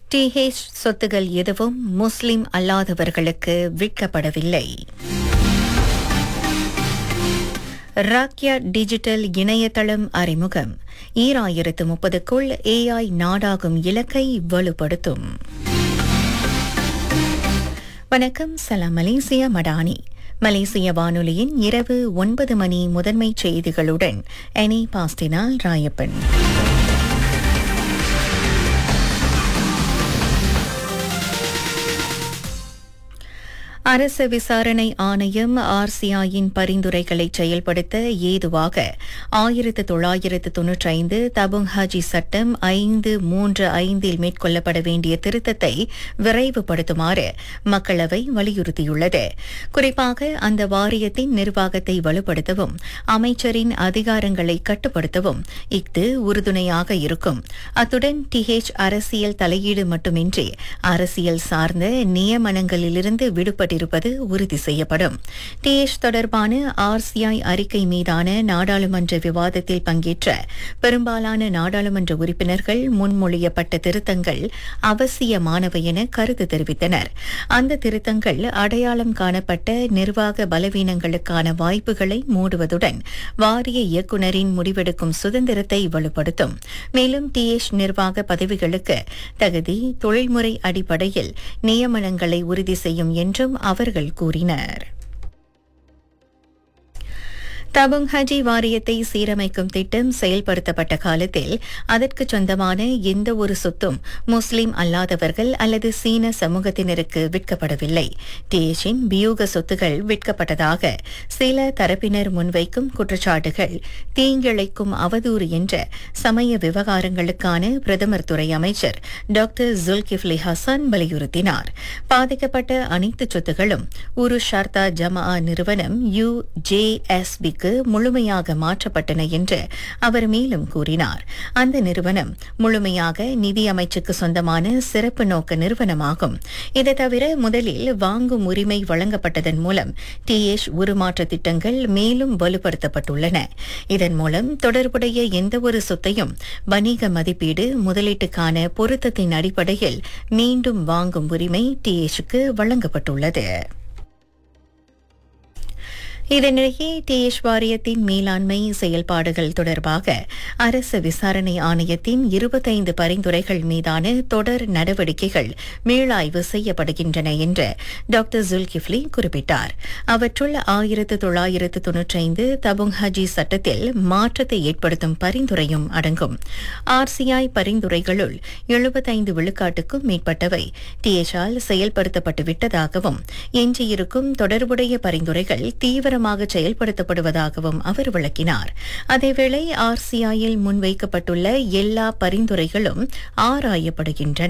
DH சொத்துகள் எதுவும் முஸ்லிம் அல்லாதவர்களுக்கு விற்கப்படவில்லை ராக்யா digital இணையதளம் அறிமுகம் ஈராயிரத்து முப்பதுக்குள் ஏஐ நாடாகும் இலக்கை வலுப்படுத்தும் வணக்கம் சலாம் மலேசியா மடானி மலேசிய வானொலியின் இரவு ஒன்பது மணி முதன்மை செய்திகளுடன் எனி பாஸ்டினால் ராயப்பன் அரசு விசாரணை ஆணையம் ஆர்சிஐயின் பரிந்துரைகளை செயல்படுத்த ஏதுவாக ஆயிரத்து தொள்ளாயிரத்து தொன்னூற்றி ஐந்து தபுங் ஹாஜி சட்டம் ஐந்து மூன்று ஐந்தில் மேற்கொள்ளப்பட வேண்டிய திருத்தத்தை விரைவுபடுத்துமாறு மக்களவை வலியுறுத்தியுள்ளது குறிப்பாக அந்த வாரியத்தின் நிர்வாகத்தை வலுப்படுத்தவும் அமைச்சரின் அதிகாரங்களை கட்டுப்படுத்தவும் இஃது உறுதுணையாக இருக்கும் அத்துடன் டிஹெச் அரசியல் தலையீடு மட்டுமின்றி அரசியல் சார்ந்த நியமனங்களிலிருந்து விடுபட்டு இருப்பது உறுதி செய்யப்படும் டிஎச் தொடர்பான ஆர்சிஐ அறிக்கை மீதான நாடாளுமன்ற விவாதத்தில் பங்கேற்ற பெரும்பாலான நாடாளுமன்ற உறுப்பினர்கள் முன்மொழியப்பட்ட திருத்தங்கள் அவசியமானவை என கருத்து தெரிவித்தனர் அந்த திருத்தங்கள் அடையாளம் காணப்பட்ட நிர்வாக பலவீனங்களுக்கான வாய்ப்புகளை மூடுவதுடன் வாரிய இயக்குநரின் முடிவெடுக்கும் சுதந்திரத்தை வலுப்படுத்தும் மேலும் டிஎச் நிர்வாக பதவிகளுக்கு தகுதி தொழில்முறை அடிப்படையில் நியமனங்களை உறுதி செய்யும் என்றும் அவர்கள் கூறினர் தபுங் ஹஜி வாரியத்தை சீரமைக்கும் திட்டம் செயல்படுத்தப்பட்ட காலத்தில் அதற்கு சொந்தமான எந்த ஒரு சொத்தும் முஸ்லிம் அல்லாதவர்கள் அல்லது சீன சமூகத்தினருக்கு விற்கப்படவில்லை டிஎச்சின் பியூக சொத்துகள் விற்கப்பட்டதாக சில தரப்பினர் முன்வைக்கும் குற்றச்சாட்டுகள் தீங்கிழைக்கும் அவதூறு என்ற சமய விவகாரங்களுக்கான பிரதமர் துறை அமைச்சர் டாக்டர் ஜுல்கிஃப்லி ஹசன் வலியுறுத்தினார் பாதிக்கப்பட்ட அனைத்து சொத்துகளும் உரு ஷார்தா ஜமா நிறுவனம் யு ஜே எஸ்பிக்கு முழுமையாக மாற்றப்பட்டன என்று அவர் மேலும் கூறினார் அந்த நிறுவனம் முழுமையாக நிதி அமைச்சுக்கு சொந்தமான சிறப்பு நோக்க நிறுவனமாகும் இது தவிர முதலில் வாங்கும் உரிமை வழங்கப்பட்டதன் மூலம் டிஎச் உருமாற்ற திட்டங்கள் மேலும் வலுப்படுத்தப்பட்டுள்ளன இதன் மூலம் தொடர்புடைய எந்தவொரு சொத்தையும் வணிக மதிப்பீடு முதலீட்டுக்கான பொருத்தத்தின் அடிப்படையில் மீண்டும் வாங்கும் உரிமை டிஎச்சுக்கு வழங்கப்பட்டுள்ளது இதனிடையே டிஎச் வாரியத்தின் மேலாண்மை செயல்பாடுகள் தொடர்பாக அரசு விசாரணை ஆணையத்தின் இருபத்தைந்து பரிந்துரைகள் மீதான தொடர் நடவடிக்கைகள் மீளாய்வு செய்யப்படுகின்றன என்று டாக்டர் ஜுல்கிஃப்லி குறிப்பிட்டார் அவற்றுள் ஆயிரத்து தொள்ளாயிரத்து தொன்னூற்றைந்து தபுங் ஹஜி சட்டத்தில் மாற்றத்தை ஏற்படுத்தும் பரிந்துரையும் அடங்கும் ஆர்சிஐ பரிந்துரைகளுள் எழுபத்தைந்து விழுக்காட்டுக்கும் மேற்பட்டவை டிஎச்ஆல் செயல்படுத்தப்பட்டு விட்டதாகவும் எஞ்சியிருக்கும் தொடர்புடைய பரிந்துரைகள் தீவிர தீவிரமாக செயல்படுத்தப்படுவதாகவும் அவர் விளக்கினார் அதேவேளை ஆர்சிஐயில் முன்வைக்கப்பட்டுள்ள எல்லா பரிந்துரைகளும் ஆராயப்படுகின்றன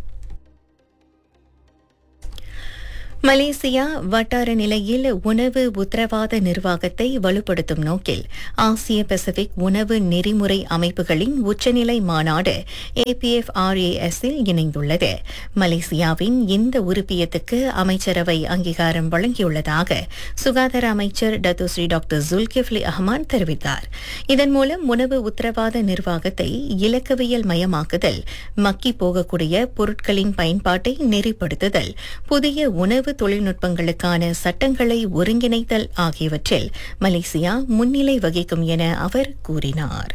மலேசியா வட்டார நிலையில் உணவு உத்தரவாத நிர்வாகத்தை வலுப்படுத்தும் நோக்கில் ஆசிய பசிபிக் உணவு நெறிமுறை அமைப்புகளின் உச்சநிலை மாநாடு ஏபிஎஃப் ஆர்ஏஎஸ்ஸில் இணைந்துள்ளது மலேசியாவின் இந்த உறுப்பியத்துக்கு அமைச்சரவை அங்கீகாரம் வழங்கியுள்ளதாக சுகாதார அமைச்சர் டத்துஸ்ரீ டாக்டர் ஜுல்கிஃப்லி அஹ்மான் தெரிவித்தார் இதன் மூலம் உணவு உத்தரவாத நிர்வாகத்தை இலக்கவியல் மயமாக்குதல் மக்கி போகக்கூடிய பொருட்களின் பயன்பாட்டை நெறிப்படுத்துதல் புதிய உணவு உணவு தொழில்நுட்பங்களுக்கான சட்டங்களை ஒருங்கிணைத்தல் ஆகியவற்றில் மலேசியா முன்னிலை வகிக்கும் என அவர் கூறினார்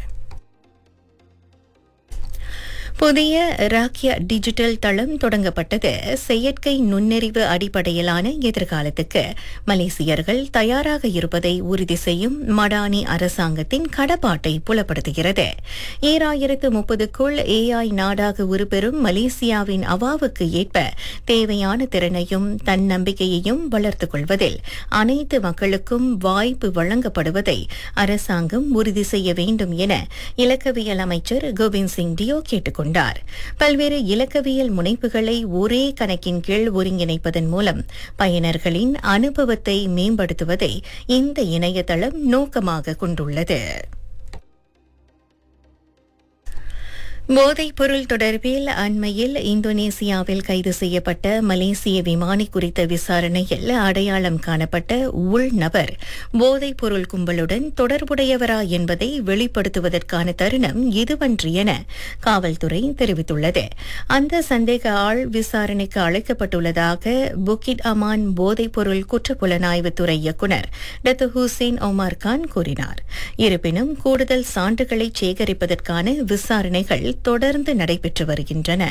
புதிய ராக்கிய டிஜிட்டல் தளம் தொடங்கப்பட்டது செயற்கை நுண்ணறிவு அடிப்படையிலான எதிர்காலத்துக்கு மலேசியர்கள் தயாராக இருப்பதை உறுதி செய்யும் மடானி அரசாங்கத்தின் கடப்பாட்டை புலப்படுத்துகிறது ஈராயிரத்து முப்பதுக்குள் ஏஐ நாடாக உருப்பெறும் மலேசியாவின் அவாவுக்கு ஏற்ப தேவையான திறனையும் தன்னம்பிக்கையையும் வளர்த்துக் கொள்வதில் அனைத்து மக்களுக்கும் வாய்ப்பு வழங்கப்படுவதை அரசாங்கம் உறுதி செய்ய வேண்டும் என இலக்கவியல் அமைச்சர் கோவிந்த் சிங் டியோ கேட்டுக் கொண்டார் பல்வேறு இலக்கவியல் முனைப்புகளை ஒரே கணக்கின் கீழ் ஒருங்கிணைப்பதன் மூலம் பயனர்களின் அனுபவத்தை மேம்படுத்துவதை இந்த இணையதளம் நோக்கமாக கொண்டுள்ளது போதைப் பொருள் தொடர்பில் அண்மையில் இந்தோனேசியாவில் கைது செய்யப்பட்ட மலேசிய விமானி குறித்த விசாரணையில் அடையாளம் காணப்பட்ட உள்நபர் போதைப் பொருள் கும்பலுடன் தொடர்புடையவரா என்பதை வெளிப்படுத்துவதற்கான தருணம் இதுவன்று என காவல்துறை தெரிவித்துள்ளது அந்த சந்தேக ஆள் விசாரணைக்கு அழைக்கப்பட்டுள்ளதாக புக்கிட் அமான் போதைப் பொருள் குற்றப்புலனாய்வுத்துறை இயக்குநர் டத்து ஹுசேன் ஒமார் கான் கூறினார் இருப்பினும் கூடுதல் சான்றுகளை சேகரிப்பதற்கான விசாரணைகள் தொடர்ந்து நடைபெற்று வருகின்றன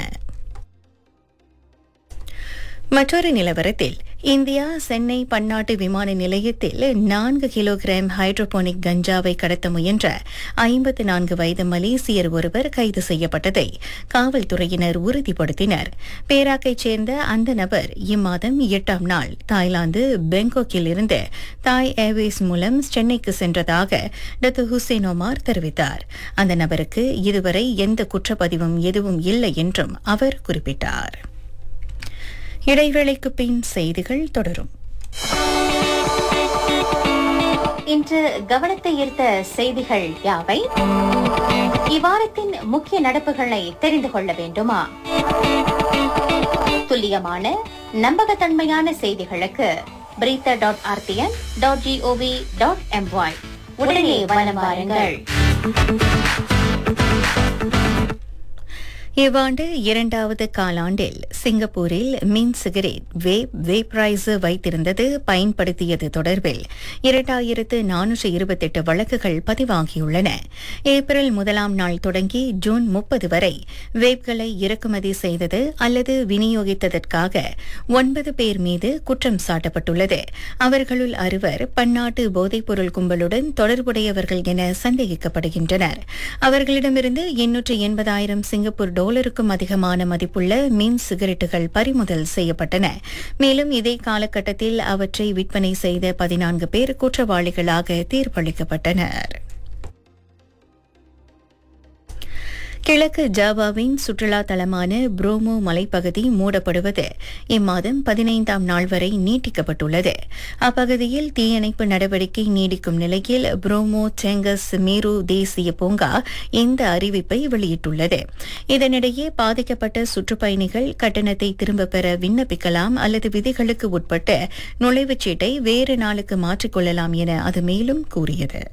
மற்றொரு நிலவரத்தில் இந்தியா சென்னை பன்னாட்டு விமான நிலையத்தில் நான்கு கிலோகிராம் ஹைட்ரோபோனிக் கஞ்சாவை கடத்த முயன்ற ஐம்பத்து நான்கு வயது மலேசியர் ஒருவர் கைது செய்யப்பட்டதை காவல்துறையினர் உறுதிப்படுத்தினர் பேராக்கைச் சேர்ந்த அந்த நபர் இம்மாதம் எட்டாம் நாள் தாய்லாந்து பெங்காக்கில் இருந்து தாய் ஏர்வேஸ் மூலம் சென்னைக்கு சென்றதாக டத்து ஹுசேன் ஒமார் தெரிவித்தார் அந்த நபருக்கு இதுவரை எந்த குற்றப்பதிவும் எதுவும் இல்லை என்றும் அவர் குறிப்பிட்டார் இடைவேளைக்கு பின் செய்திகள் தொடரும் இன்று கவனத்தை ஈர்த்த செய்திகள் யாவை இவ்வாரத்தின் முக்கிய நடப்புகளை தெரிந்து கொள்ள வேண்டுமா துல்லியமான நம்பகத்தன்மையான செய்திகளுக்கு பிரீத்த dot RTN dot GOV dot MY உடனே வலம் வாருங்கள் இவ்வாண்டு இரண்டாவது காலாண்டில் சிங்கப்பூரில் மின் சிகரெட் வேப் வேப்ரைசர் வைத்திருந்தது பயன்படுத்தியது தொடர்பில் இரண்டாயிரத்து நானூற்று இருபத்தெட்டு வழக்குகள் பதிவாகியுள்ளன ஏப்ரல் முதலாம் நாள் தொடங்கி ஜூன் முப்பது வரை வேப்களை இறக்குமதி செய்தது அல்லது விநியோகித்ததற்காக ஒன்பது பேர் மீது குற்றம் சாட்டப்பட்டுள்ளது அவர்களுள் அறுவர் பன்னாட்டு போதைப்பொருள் கும்பலுடன் தொடர்புடையவர்கள் என சந்தேகிக்கப்படுகின்றனர் அவர்களிடமிருந்து எண்ணூற்று எண்பதாயிரம் சிங்கப்பூர் டாலருக்கும் அதிகமான மதிப்புள்ள மின் சிகரெட்டுகள் பறிமுதல் செய்யப்பட்டன மேலும் இதே காலகட்டத்தில் அவற்றை விற்பனை செய்த பதினான்கு பேர் குற்றவாளிகளாக தீர்ப்பளிக்கப்பட்டனர் கிழக்கு ஜாவாவின் சுற்றுலா தலமான புரோமோ மலைப்பகுதி மூடப்படுவது இம்மாதம் பதினைந்தாம் நாள் வரை நீட்டிக்கப்பட்டுள்ளது அப்பகுதியில் தீயணைப்பு நடவடிக்கை நீடிக்கும் நிலையில் புரோமோ டெங்கஸ் மீரு தேசிய பூங்கா இந்த அறிவிப்பை வெளியிட்டுள்ளது இதனிடையே பாதிக்கப்பட்ட சுற்றுப்பயணிகள் கட்டணத்தை திரும்பப் பெற விண்ணப்பிக்கலாம் அல்லது விதிகளுக்கு உட்பட்டு நுழைவுச் சீட்டை வேறு நாளுக்கு மாற்றிக்கொள்ளலாம் என அது மேலும் கூறியது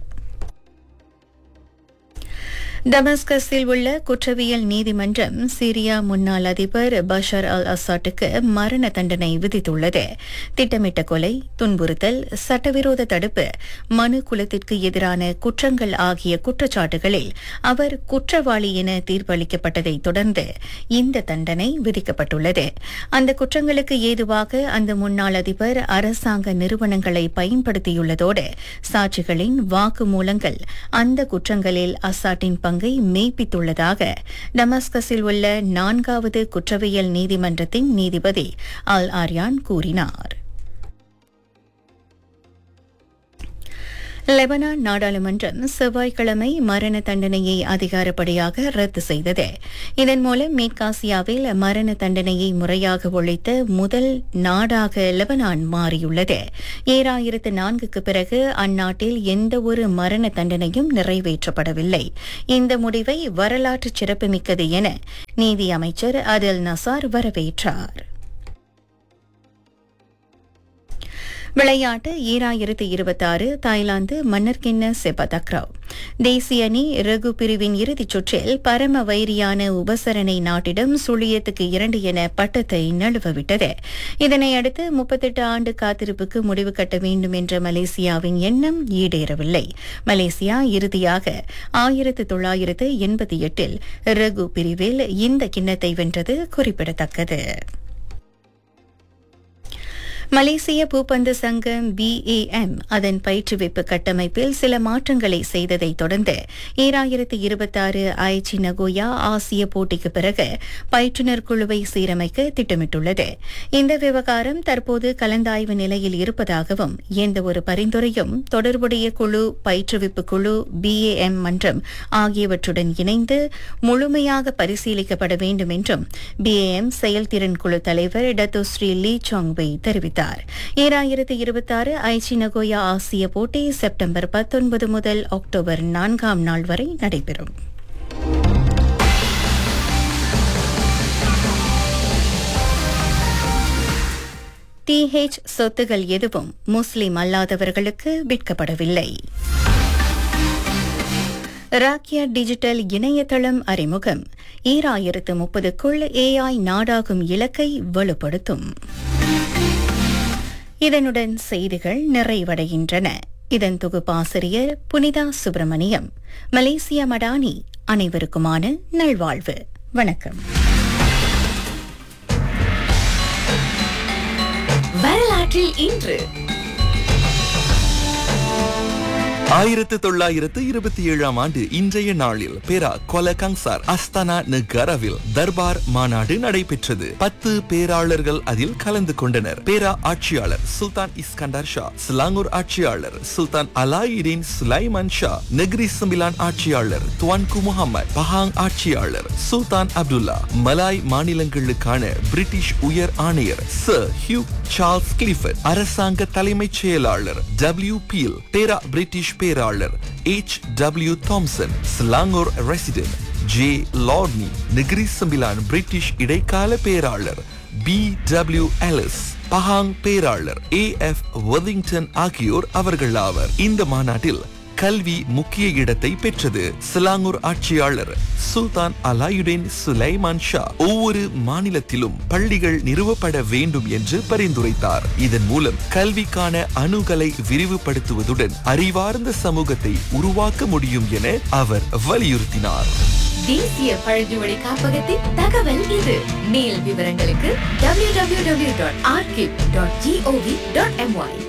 டமஸ்கஸில் உள்ள குற்றவியல் நீதிமன்றம் சிரியா முன்னாள் அதிபர் பஷர் அல் அசாட்டுக்கு மரண தண்டனை விதித்துள்ளது திட்டமிட்ட கொலை துன்புறுத்தல் சட்டவிரோத தடுப்பு மனு குலத்திற்கு எதிரான குற்றங்கள் ஆகிய குற்றச்சாட்டுகளில் அவர் குற்றவாளி என தீர்ப்பளிக்கப்பட்டதை தொடர்ந்து இந்த தண்டனை விதிக்கப்பட்டுள்ளது அந்த குற்றங்களுக்கு ஏதுவாக அந்த முன்னாள் அதிபர் அரசாங்க நிறுவனங்களை பயன்படுத்தியுள்ளதோடு சாட்சிகளின் வாக்குமூலங்கள் அந்த குற்றங்களில் அசாட்டின் பங்கை மெய்ப்பித்துள்ளதாக டமஸ்கஸில் உள்ள நான்காவது குற்றவியல் நீதிமன்றத்தின் நீதிபதி அல் ஆர்யான் கூறினார் லெபனான் நாடாளுமன்றம் செவ்வாய்க்கிழமை மரண தண்டனையை அதிகாரப்படியாக ரத்து செய்தது இதன் மூலம் மேற்காசியாவில் மரண தண்டனையை முறையாக ஒழித்த முதல் நாடாக லெபனான் மாறியுள்ளது ஏழாயிரத்து நான்குக்கு பிறகு அந்நாட்டில் எந்த ஒரு மரண தண்டனையும் நிறைவேற்றப்படவில்லை இந்த முடிவை வரலாற்று சிறப்புமிக்கது என நீதி அமைச்சர் அதில் நசார் வரவேற்றார் விளையாட்டு ஈராயிரத்து இருபத்தாறு தாய்லாந்து மன்னர்கிண்ண செபதக்ரவ் தேசிய அணி ரகு பிரிவின் இறுதிச் சுற்றில் பரம வைரியான உபசரணை நாட்டிடம் சுழியத்துக்கு இரண்டு என பட்டத்தை நழுவவிட்டது இதனையடுத்து முப்பத்தெட்டு ஆண்டு காத்திருப்புக்கு முடிவு கட்ட வேண்டும் என்ற மலேசியாவின் எண்ணம் ஈடேறவில்லை மலேசியா இறுதியாக ஆயிரத்து தொள்ளாயிரத்து எண்பத்தி எட்டில் ரகு பிரிவில் இந்த கிண்ணத்தை வென்றது குறிப்பிடத்தக்கது மலேசிய பூப்பந்து சங்கம் பிஏஎம் அதன் பயிற்றுவிப்பு கட்டமைப்பில் சில மாற்றங்களை செய்ததை தொடர்ந்து ஈராயிரத்து இருபத்தாறு ஐச்சி நகோயா ஆசிய போட்டிக்கு பிறகு பயிற்றுநர் குழுவை சீரமைக்க திட்டமிட்டுள்ளது இந்த விவகாரம் தற்போது கலந்தாய்வு நிலையில் இருப்பதாகவும் எந்த ஒரு பரிந்துரையும் தொடர்புடைய குழு பயிற்றுவிப்பு குழு பிஏஎம் மன்றம் ஆகியவற்றுடன் இணைந்து முழுமையாக பரிசீலிக்கப்பட வேண்டும் என்றும் பிஏஎம் செயல்திறன் குழு தலைவர் டத்தோ ஸ்ரீ லீ சாங்வை தெரிவித்தார் தெரிவித்தார் ஈராயிரத்து இருபத்தாறு ஐச்சி நகோயா ஆசிய போட்டி செப்டம்பர் பத்தொன்பது முதல் அக்டோபர் நான்காம் நாள் வரை நடைபெறும் டிஹெச் சொத்துகள் எதுவும் முஸ்லிம் அல்லாதவர்களுக்கு விற்கப்படவில்லை ராக்கியா டிஜிட்டல் இணையதளம் அறிமுகம் ஈராயிரத்து முப்பதுக்குள் ஏஐ நாடாகும் இலக்கை வலுப்படுத்தும் இதனுடன் செய்திகள் நிறைவடைகின்றன இதன் தொகுப்பாசிரியர் புனிதா சுப்பிரமணியம் மலேசியா மடானி அனைவருக்குமான நல்வாழ்வு வணக்கம் வரலாற்றில் இன்று ஆயிரத்து தொள்ளாயிரத்து இருபத்தி ஏழாம் ஆண்டு இன்றைய நாளில் பேரா கொலகங்சார் அஸ்தானா நகரவில் தர்பார் மாநாடு நடைபெற்றது பத்து பேராளர்கள் அதில் கலந்து கொண்டனர் பேரா ஆட்சியாளர் சுல்தான் இஸ்கண்டர் ஷா சிலாங்கூர் ஆட்சியாளர் Sultan Alaeddin Sulaiman Shah Negeri Sembilan ஆட்சியாளர் துவான்கு முகமது பஹாங் ஆட்சியாளர் சுல்தான் அப்துல்லா மலாய் மாநிலங்களுக்கான பிரிட்டிஷ் உயர் ஆணையர் சர் ஹியூ சார்ல்ஸ் கிளிஃபர்ட் அரசாங்க தலைமைச் செயலாளர் டபிள்யூ பீல் பேரா பிரிட்டிஷ் பேராளர் H W Thomson Selangor resident J லார்ட்னி நெகிரி சம்பிலான் பிரிட்டிஷ் இடைக்கால பேராளர் பி டபிள்யூ எலிஸ் பஹாங் பேராளர் ஏ எஃப் வதிங்டன் ஆகியோர் அவர்கள் ஆவர் இந்த மாநாட்டில் கல்வி முக்கிய இடத்தை பெற்றது சிலாங்கூர் ஆட்சியாளர் சுல்தான் அலாயுதீன் சுலைமான் ஷா ஒவ்வொரு மாநிலத்திலும் பள்ளிகள் நிறுவப்பட வேண்டும் என்று பரிந்துரைத்தார் இதன் மூலம் கல்விக்கான அணுகலை விரிவுபடுத்துவதுடன் அறிவார்ந்த சமூகத்தை உருவாக்க முடியும் என அவர் வலியுறுத்தினார் தேசிய பழங்குடி காப்பகத்தின் தகவல் இது மேல் விவரங்களுக்கு www.archive.gov.my